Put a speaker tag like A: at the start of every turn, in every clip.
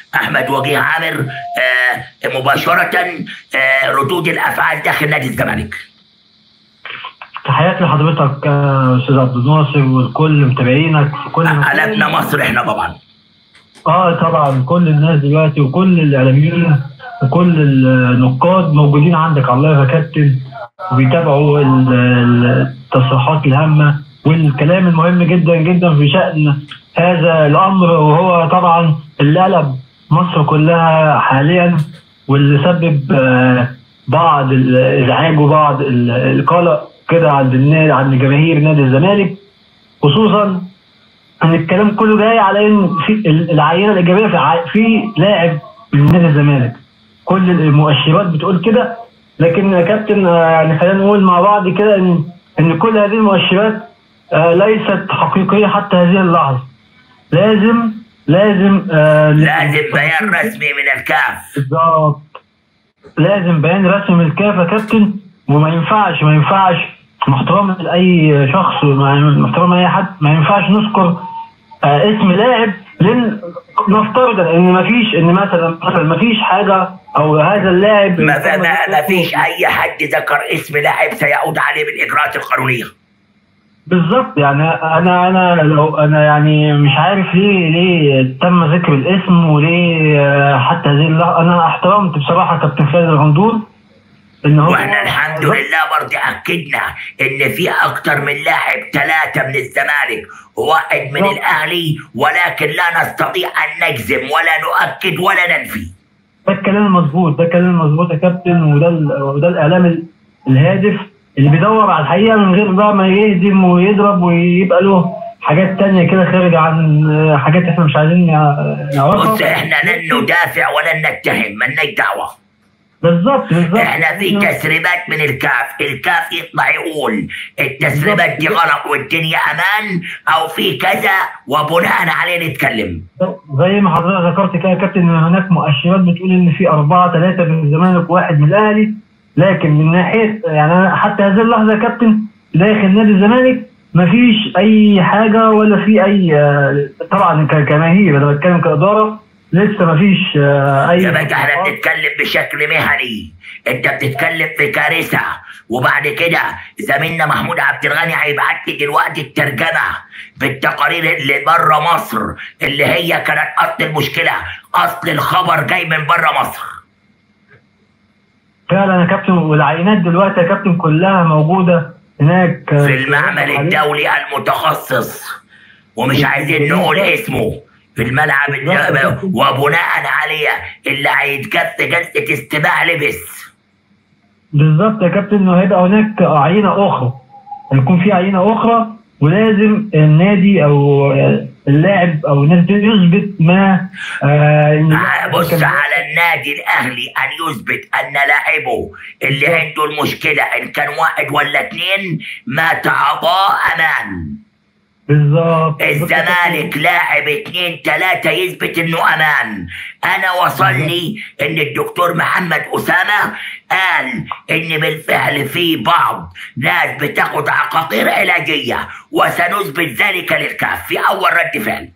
A: احمد وجيه عامر آه، مباشره آه، ردود الافعال داخل نادي الزمالك
B: تحياتي لحضرتك يا استاذ عبد الناصر وكل متابعينك في كل مكان.
A: قلبنا مصر احنا طبعا
B: اه طبعا كل الناس دلوقتي وكل الاعلاميين وكل النقاد موجودين عندك على اللايف يا كابتن وبيتابعوا ال- ال- التصريحات الهامه والكلام المهم جدا جدا في شان هذا الامر وهو طبعا اللي قلب مصر كلها حاليا واللي سبب آه، بعض الازعاج وبعض ال- القلق كده عند النادي عند جماهير نادي الزمالك خصوصا ان الكلام كله جاي على ان في ال- العينه الايجابيه في ع- في لاعب من نادي الزمالك كل المؤشرات بتقول كده لكن يا كابتن آه، يعني خلينا نقول مع بعض كده ان ان كل هذه المؤشرات آه، ليست حقيقيه حتى هذه اللحظه لازم لازم آه،
A: لازم بيان رسمي من الكاف
B: بالظبط لازم بيان رسمي من الكاف يا كابتن وما ينفعش ما ينفعش مع احترامي لاي شخص ومع احترامي لاي حد ما ينفعش نذكر آه اسم لاعب لان نفترض ان ما فيش ان مثلا مثلا ما فيش حاجه او هذا اللاعب
A: ما, ما, ما فيش اي حد ذكر اسم لاعب سيعود عليه بالاجراءات القانونيه
B: بالظبط يعني انا انا لو انا يعني مش عارف ليه ليه تم ذكر الاسم وليه آه، حتى هذه اللحظه انا احترمت بصراحه كابتن خالد الغندور ان هو
A: واحنا الحمد لله برضه اكدنا ان في اكتر من لاعب ثلاثه من الزمالك وواحد من الاهلي ولكن لا نستطيع ان نجزم ولا نؤكد ولا ننفي
B: ده الكلام المظبوط ده الكلام المظبوط يا كابتن وده ال- وده الاعلام ال- الهادف اللي بيدور على الحقيقه من غير بقى ما يهدم ويضرب ويبقى له حاجات تانية كده خارج عن آه، حاجات احنا مش عايزين نع- نعرفها
A: بص احنا لن ندافع ولن نتهم ملناش دعوه
B: بالظبط بالظبط
A: احنا في تسريبات من الكاف الكاف يطلع يقول التسريبات دي غلط والدنيا امان او في كذا وبناء عليه نتكلم
B: زي ما حضرتك ذكرت كده يا كابتن ان هناك مؤشرات بتقول ان في اربعه ثلاثه من الزمالك وواحد من الاهلي لكن من ناحيه يعني أنا حتى هذه اللحظه يا كابتن داخل نادي الزمالك مفيش اي حاجه ولا في اي آه، طبعا كجماهير انا بتكلم كاداره لسه مفيش آه، اي
A: يا باشا احنا بنتكلم بشكل مهني انت بتتكلم في كارثه وبعد كده زميلنا محمود عبد الغني هيبعت لي دلوقتي الترجمه بالتقارير اللي بره مصر اللي هي كانت اصل المشكله اصل الخبر جاي من بره مصر
B: فعلا يا كابتن والعينات دلوقتي يا كابتن كلها موجوده هناك آه،
A: في المعمل الدولي المتخصص ومش عايزين نقول اسمه في الملعب الد- وبناء عليه اللي هيتجف جلسه استماع لبس
B: بالظبط يا كابتن انه هيبقى هناك عينه اخرى هيكون في عينه اخرى ولازم النادي او اللاعب او النادي يثبت ما آه إن-
A: بص على النادي الاهلي ان يثبت ان لاعبه اللي عنده المشكله ان كان واحد ولا اثنين ما تعاطاه امان
B: بالظبط
A: الزمالك لاعب اتنين تلاتة يثبت انه امان انا وصلني ان الدكتور محمد اسامة قال ان بالفعل في بعض ناس بتاخد عقاقير علاجية وسنثبت ذلك للكاف في اول رد فعل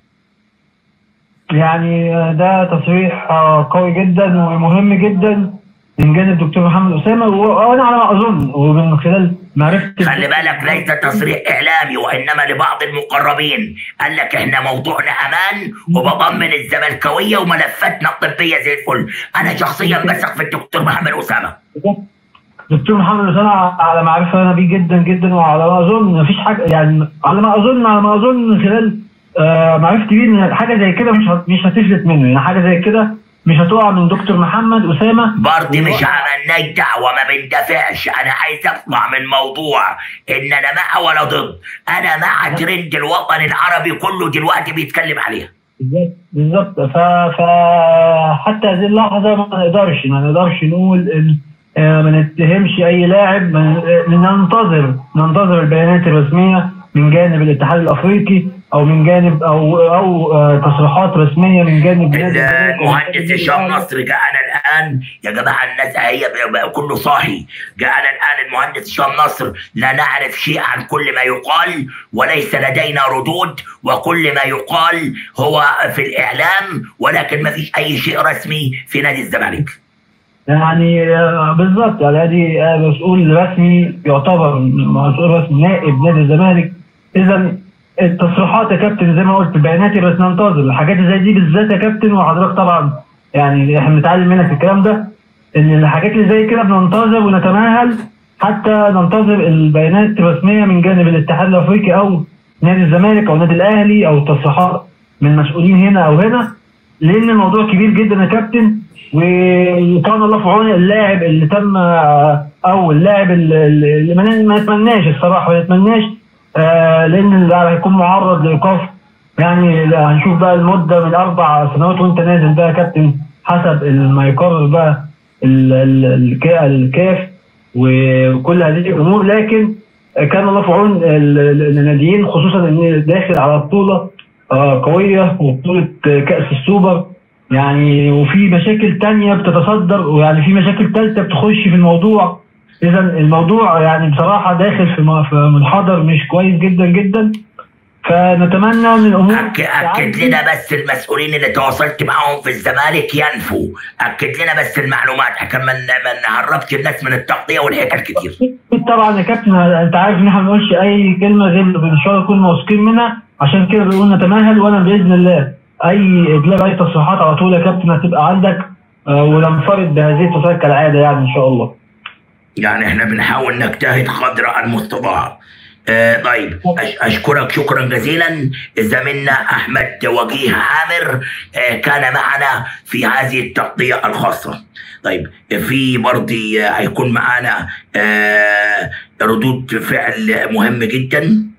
B: يعني ده تصريح آه، قوي جدا ومهم جدا من جانب الدكتور محمد اسامه وانا على ما اظن ومن خلال معرفتي
A: خلي بالك ليس تصريح اعلامي وانما لبعض المقربين قال لك احنا موضوعنا امان وبضمن الزملكاويه وملفاتنا الطبيه زي الفل انا شخصيا بثق في الدكتور محمد اسامه
B: دكتور محمد اسامه على معرفه انا بيه جدا جدا وعلى ما اظن مفيش حاجه يعني على ما اظن على ما اظن من خلال آه معرفتي بيه ان حاجه زي كده مش هت- مش هتفلت منه يعني حاجه زي كده مش هتقع من دكتور محمد اسامه
A: برضه مش عملناش دعوه ما بندافعش انا عايز اطلع من موضوع ان انا مع ولا ضد انا مع ترند الوطن العربي كله دلوقتي بيتكلم عليها
B: بالظبط بالظبط ف... فحتى هذه اللحظه ما نقدرش ما نقدرش نقول ان آه، ما نتهمش اي لاعب ما- آه، ننتظر ننتظر البيانات الرسميه من جانب الاتحاد الافريقي او من جانب او او آه، تصريحات رسميه من جانب نادي الزمالك أو
A: المهندس
B: النادي
A: هشام
B: الأهلي.
A: نصر جاءنا الان يا جماعه الناس هي بقى كله صاحي جاءنا الان المهندس هشام نصر لا نعرف شيء عن كل ما يقال وليس لدينا ردود وكل ما يقال هو في الاعلام ولكن ما فيش اي شيء رسمي في نادي الزمالك
B: يعني آه، بالظبط يعني ادي آه، مسؤول رسمي يعتبر مسؤول رسمي نائب نادي الزمالك اذا التصريحات يا كابتن زي ما قلت بياناتي بس ننتظر الحاجات اللي زي دي بالذات يا كابتن وحضرتك طبعا يعني احنا بنتعلم منك الكلام ده ان الحاجات اللي زي كده بننتظر ونتماهل حتى ننتظر البيانات الرسميه من جانب الاتحاد الافريقي او نادي الزمالك او نادي الاهلي او تصريحات من مسؤولين هنا او هنا لان الموضوع كبير جدا يا كابتن وكان الله في عون اللاعب اللي تم او اللاعب اللي اللي ما ما نتمناش الصراحه ما نتمناش آه، لان اللاعب هيكون معرض لايقاف يعني لا، هنشوف بقى المده من اربع سنوات وانت نازل بقى يا كابتن حسب ما يقرر بقى ال- ال- الكا- الكاف وكل هذه الامور لكن كان الله في عون ال- ال- الناديين خصوصا ان داخل على بطوله آه، قويه وبطوله كاس السوبر يعني وفي مشاكل تانية بتتصدر ويعني في مشاكل تالتة بتخش في الموضوع اذا الموضوع يعني بصراحه داخل في م- في منحدر مش كويس جدا جدا فنتمنى ان الامور
A: أك... اكد
B: تعدي.
A: لنا بس المسؤولين اللي تواصلت معاهم في الزمالك ينفوا اكد لنا بس المعلومات عشان ما ن- ما نهربش الناس من التغطيه والحكايه الكتير
B: أكيد طبعا يا كابتن انت عارف ان احنا ما بنقولش اي كلمه غير ان شاء الله نكون واثقين منها عشان كده بنقول نتماهل وانا باذن الله اي ادلاء اي تصريحات على طول يا كابتن هتبقى عندك آه، وننفرد بهذه التصريحات كالعاده يعني ان شاء الله
A: يعني احنا بنحاول نجتهد قدر المستطاع آه طيب أش اشكرك شكرا جزيلا زميلنا احمد وجيه عامر آه كان معنا في هذه التغطيه الخاصه طيب في برضه هيكون معانا آه ردود فعل مهم جدا